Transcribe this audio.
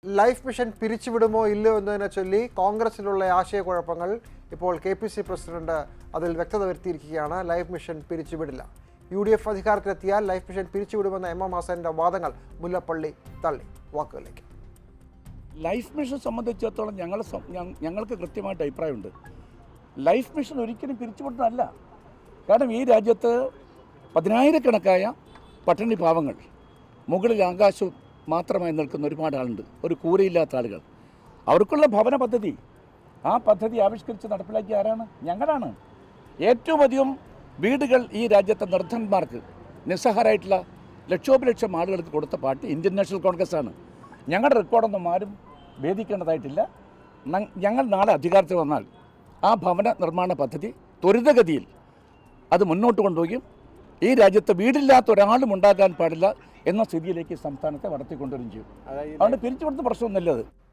life mission പിരിച്ചുവിടുമോ ഇല്ലയോ എന്നതിനെ ചൊല്ലി കോൺഗ്രസിലുള്ള ആശയക്കുഴപ്പങ്ങൾ ഇപ്പോൾ കെ പി സി പ്രസിഡന്റ് അതിൽ വ്യക്തത വരുത്തിയിരിക്കുകയാണ് ലൈഫ് മിഷൻ പിരിച്ചുവിടില്ല യു ഡി എഫ് അധികാരത്തിലെത്തിയാൽ ലൈഫ് മിഷൻ പിരിച്ചുവിടുമെന്ന എം എം ഹസന്റെ വാദങ്ങൾ മുല്ലപ്പള്ളി തള്ളി വാക്കുകളിലേക്ക് ലൈഫ് മിഷൻ സംബന്ധിച്ചിടത്തോളം ഞങ്ങൾ ഞങ്ങൾക്ക് കൃത്യമായിട്ട് അഭിപ്രായമുണ്ട് ലൈഫ് മിഷൻ ഒരിക്കലും പിരിച്ചുവിടുന്നതല്ല കാരണം ഈ രാജ്യത്ത് പതിനായിരക്കണക്കായ പട്ടിണി പാവങ്ങൾ മുകളിൽ ആകാശവും മാത്രമായി നിൽക്കുന്ന ഒരുപാട് ആളുണ്ട് ഒരു കൂരയില്ലാത്ത ആളുകൾ അവർക്കുള്ള ഭവന പദ്ധതി ആ പദ്ധതി ആവിഷ്കരിച്ച് നടപ്പിലാക്കിയ ആരാണ് ഞങ്ങളാണ് ഏറ്റവും അധികം വീടുകൾ ഈ രാജ്യത്തെ നിർദ്ധന്മാർക്ക് നിസ്സഹാരായിട്ടുള്ള ലക്ഷോപലക്ഷം ആളുകൾക്ക് കൊടുത്ത പാർട്ടി ഇന്ത്യൻ നാഷണൽ കോൺഗ്രസ് ആണ് ഞങ്ങളുടെ റെക്കോർഡൊന്നും ആരും ഭേദിക്കേണ്ടതായിട്ടില്ല ന- ഞങ്ങൾ നാളെ അധികാരത്തിൽ വന്നാൽ ആ ഭവന നിർമ്മാണ പദ്ധതി ത്വരിതഗതിയിൽ അത് മുന്നോട്ട് കൊണ്ടുപോകുകയും ഈ രാജ്യത്ത് വീടില്ലാത്ത ഒരാളും ഉണ്ടാകാൻ പാടില്ല എന്ന സ്ഥിതിയിലേക്ക് സംസ്ഥാനത്തെ വളർത്തിക്കൊണ്ടുവരും ചെയ്യും അതുകൊണ്ട് പിരിച്ചുവിടുന്ന പ്രശ്നമൊന്നുമില്ല അത്